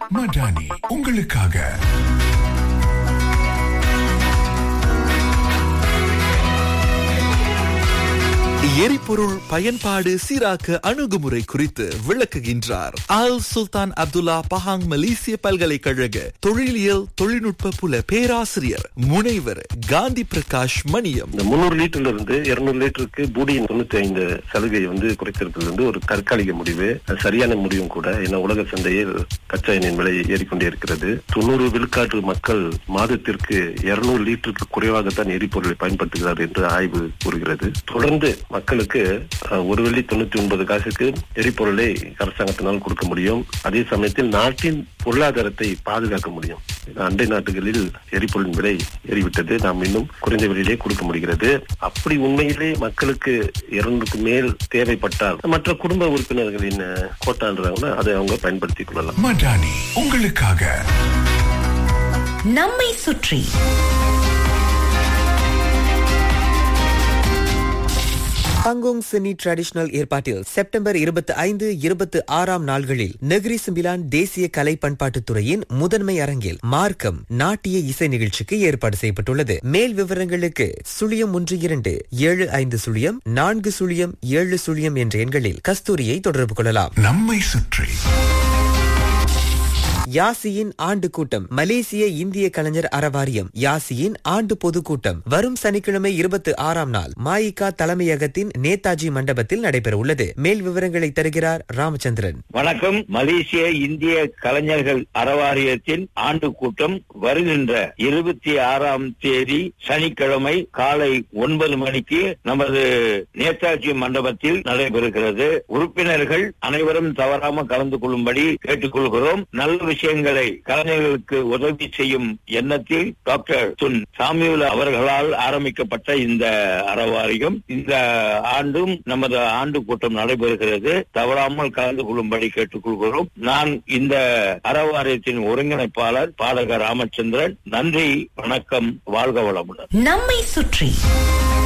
மடானி உங்களுக்காக எரிபொருள் பயன்பாடு சீராக்க அணுகுமுறை குறித்து விளக்குகின்றார் ஆல் சுல்தான் அப்துல்லா பஹாங் மலேசிய பல்கலைக்கழக தொழிலியல் தொழில்நுட்ப புல பேராசிரியர் முனைவர் காந்தி பிரகாஷ் மணியம் இந்த முந்நூறு லிட்டர்ல இருந்து இருநூறு லிட்டருக்கு பூடியின் தொண்ணூத்தி ஐந்து சலுகை வந்து குறைத்திருப்பது வந்து ஒரு தற்காலிக முடிவு அது சரியான முடிவும் கூட ஏன்னா உலக சந்தையில் கச்சா எண்ணெயின் விலை ஏறிக்கொண்டே இருக்கிறது தொண்ணூறு விழுக்காட்டு மக்கள் மாதத்திற்கு இருநூறு லிட்டருக்கு குறைவாகத்தான் எரிபொருளை பயன்படுத்துகிறார் என்று ஆய்வு கூறுகிறது தொடர்ந்து மக்களுக்கு அஹ், ஒரு வெள்ளி தொண்ணூத்தி ஒன்பது காசுக்கு எரிபொருளை அரசாங்கத்தினால் கொடுக்க முடியும் அதே சமயத்தில் நாட்டின் பொருளாதாரத்தை பாதுகாக்க முடியும் அண்டை நாட்டுகளில் எரிபொருளின் விலை ஏறிவிட்டது நாம் இன்னும் குறைந்த விலையிலே கொடுக்க முடிகிறது அப்படி உண்மையிலே மக்களுக்கு இருநூறுக்கு மேல் தேவைப்பட்டால் மற்ற குடும்ப உறுப்பினர்களின் அஹ், கோட்டான்றாங்கன்னா அதை அவங்க பயன்படுத்திக் கொள்ளலாம் மடானி உங்களுக்காக நம்மை சுற்றி ஹாங்காங் சினி ட்ரெடிஷனல் ஏற்பாட்டில் செப்டம்பர் இருபத்தி ஐந்து இருபத்தி ஆறாம் நாள்களில் நெகிரி சிம்பிலான் தேசிய கலை பண்பாட்டுத் துறையின் முதன்மை அரங்கில் மார்க்கம் நாட்டிய இசை நிகழ்ச்சிக்கு ஏற்பாடு செய்யப்பட்டுள்ளது மேல் விவரங்களுக்கு சுழியம் ஒன்று இரண்டு ஏழு ஐந்து சுழியம் நான்கு சுழியம் ஏழு சுழியம் என்ற எண்களில் கஸ்தூரியை தொடர்பு கொள்ளலாம் நம்மை சுற்றி யாசியின் ஆண்டு கூட்டம் மலேசிய இந்திய கலைஞர் அறவாரியம் யாசியின் ஆண்டு பொதுக்கூட்டம் வரும் சனிக்கிழமை இருபத்தி ஆறாம் நாள் மாயிகா தலைமையகத்தின் நேதாஜி மண்டபத்தில் நடைபெற உள்ளது மேல் விவரங்களை தருகிறார் ராமச்சந்திரன் வணக்கம் மலேசிய இந்திய கலைஞர்கள் அறவாரியத்தின் ஆண்டு கூட்டம் வருகின்ற இருபத்தி ஆறாம் தேதி சனிக்கிழமை காலை ஒன்பது மணிக்கு நமது நேதாஜி மண்டபத்தில் நடைபெறுகிறது உறுப்பினர்கள் அனைவரும் தவறாம கலந்து கொள்ளும்படி கேட்டுக்கொள்கிறோம் நல்ல விஷயங்களை கலைஞர்களுக்கு உதவி செய்யும் எண்ணத்தில் டாக்டர் துன் சாமியுல் அவர்களால் ஆரம்பிக்கப்பட்ட இந்த அறவாரியம் இந்த ஆண்டும் நமது ஆண்டு கூட்டம் நடைபெறுகிறது தவறாமல் கலந்து கொள்ளும்படி கேட்டுக்கொள்கிறோம் நான் இந்த அறவாரியத்தின் ஒருங்கிணைப்பாளர் பாடகர் ராமச்சந்திரன் நன்றி வணக்கம் வாழ்க வளமுடன் நம்மை சுற்றி